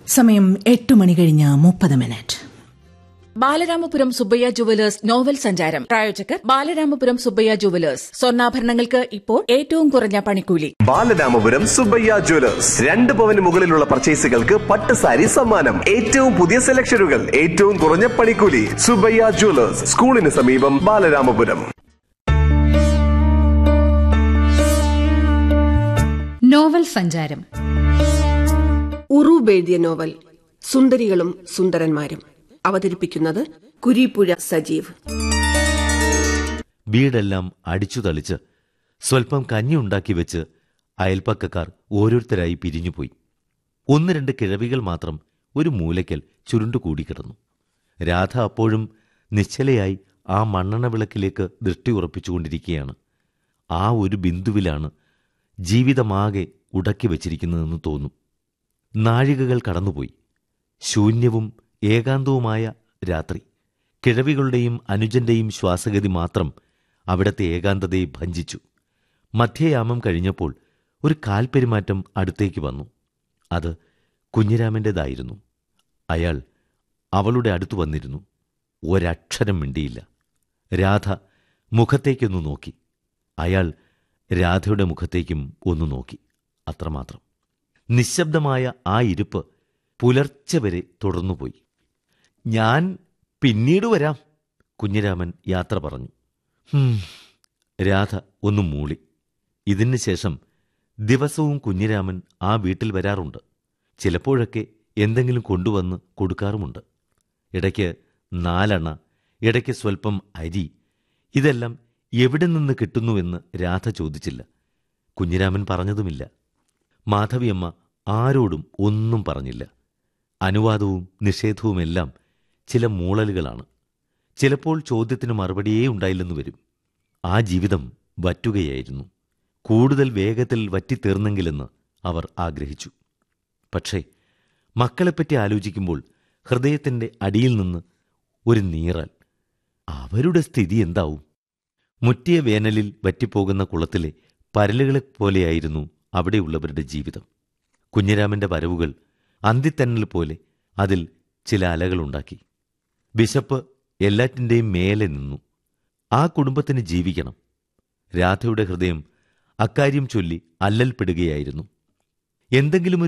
സമയം എട്ട് മണി കഴിഞ്ഞ് മുപ്പത് minute Balaramapuram Subbayya jewellers novel സഞ്ചാരം പ്രായോജകർ ബാലരാമപുരം സുബ്ബയ്യ ജുവലേഴ്സ് സ്വർണ്ണാഭരണങ്ങൾക്ക് ഇപ്പോൾ ഏറ്റവും കുറഞ്ഞ പണിക്കൂലി ബാലരാമപുരം സുബയ്യ ജ്വല്ലേഴ്സ് രണ്ട് പവന് മുകളിലുള്ള പർച്ചേസുകൾക്ക് പട്ട് സാരി സമ്മാനം ഏറ്റവും പുതിയ സെലക്ഷനുകൾ ഏറ്റവും കുറഞ്ഞ പണിക്കൂലി സുബയ്യ ജ്വല്ലേഴ്സ് സ്കൂളിന് സമീപം ബാലരാമപുരം നോവൽ സഞ്ചാരം ഉറൂബ് എഴുതിയ നോവൽ സുന്ദരികളും സുന്ദരന്മാരും അവതരിപ്പിക്കുന്നത് കുരീപ്പുഴ സജീവ് വീടെല്ലാം അടിച്ചു തളിച്ച് സ്വൽപ്പം കഞ്ഞി ഉണ്ടാക്കി വെച്ച് അയൽപ്പക്കക്കാർ ഓരോരുത്തരായി പിരിഞ്ഞുപോയി ഒന്ന് രണ്ട് കിഴവികൾ മാത്രം ഒരു മൂലയ്ക്കൽ ചുരുണ്ടുകൂടിക്കിടന്നു രാധ അപ്പോഴും നിശ്ചലയായി ആ മണ്ണെണ്ണ വിളക്കിലേക്ക് ദൃഷ്ടി ഉറപ്പിച്ചുകൊണ്ടിരിക്കുകയാണ് ആ ഒരു ബിന്ദുവിലാണ് ജീവിതമാകെ ഉടക്കി വച്ചിരിക്കുന്നതെന്ന് തോന്നും നാഴികകൾ കടന്നുപോയി ശൂന്യവും ഏകാന്തവുമായ രാത്രി കിഴവികളുടെയും അനുജന്റെയും ശ്വാസഗതി മാത്രം അവിടത്തെ ഏകാന്തതയെ ഭഞ്ചിച്ചു മധ്യയാമം കഴിഞ്ഞപ്പോൾ ഒരു കാൽപ്പെരുമാറ്റം അടുത്തേക്ക് വന്നു അത് കുഞ്ഞിരാമൻ്റെതായിരുന്നു അയാൾ അവളുടെ അടുത്തു വന്നിരുന്നു ഒരക്ഷരം മിണ്ടിയില്ല രാധ മുഖത്തേക്കൊന്നു നോക്കി അയാൾ രാധയുടെ മുഖത്തേക്കും ഒന്ന് നോക്കി അത്രമാത്രം നിശബ്ദമായ ആ ഇരിപ്പ് പുലർച്ചെ വരെ തുടർന്നുപോയി ഞാൻ പിന്നീട് വരാം കുഞ്ഞിരാമൻ യാത്ര പറഞ്ഞു ഹും, രാധ ഒന്ന് മൂളി ഇതിന് ശേഷം ദിവസവും കുഞ്ഞിരാമൻ ആ വീട്ടിൽ വരാറുണ്ട് ചിലപ്പോഴൊക്കെ എന്തെങ്കിലും കൊണ്ടുവന്ന് കൊടുക്കാറുമുണ്ട് ഇടയ്ക്ക് നാലെണ്ണ ഇടയ്ക്ക് സ്വൽപ്പം അരി ഇതെല്ലാം എവിടെ നിന്ന് കിട്ടുന്നുവെന്ന് രാധ ചോദിച്ചില്ല കുഞ്ഞിരാമൻ പറഞ്ഞതുമില്ല മാധവിയമ്മ ആരോടും ഒന്നും പറഞ്ഞില്ല അനുവാദവും നിഷേധവുമെല്ലാം ചില മൂളലുകളാണ് ചിലപ്പോൾ ചോദ്യത്തിന് മറുപടിയേ ഉണ്ടായില്ലെന്ന് വരും ആ ജീവിതം വറ്റുകയായിരുന്നു കൂടുതൽ വേഗത്തിൽ വറ്റിത്തീർന്നെങ്കിലെന്ന് അവർ ആഗ്രഹിച്ചു പക്ഷേ മക്കളെപ്പറ്റി ആലോചിക്കുമ്പോൾ ഹൃദയത്തിൻ്റെ അടിയിൽ നിന്ന് ഒരു നീറൽ അവരുടെ സ്ഥിതി എന്താവും മുറ്റിയ വേനലിൽ വറ്റിപ്പോകുന്ന കുളത്തിലെ പരലുകളെപ്പോലെയായിരുന്നു അവിടെയുള്ളവരുടെ ജീവിതം കുഞ്ഞിരാമന്റെ വരവുകൾ അന്തിത്തന്നൽ പോലെ അതിൽ ചില അലകളുണ്ടാക്കി വിശപ്പ് എല്ലാറ്റിൻ്റെയും മേലെ നിന്നു ആ കുടുംബത്തിന് ജീവിക്കണം രാധയുടെ ഹൃദയം അക്കാര്യം ചൊല്ലി അല്ലൽപ്പെടുകയായിരുന്നു എന്തെങ്കിലും ഒരു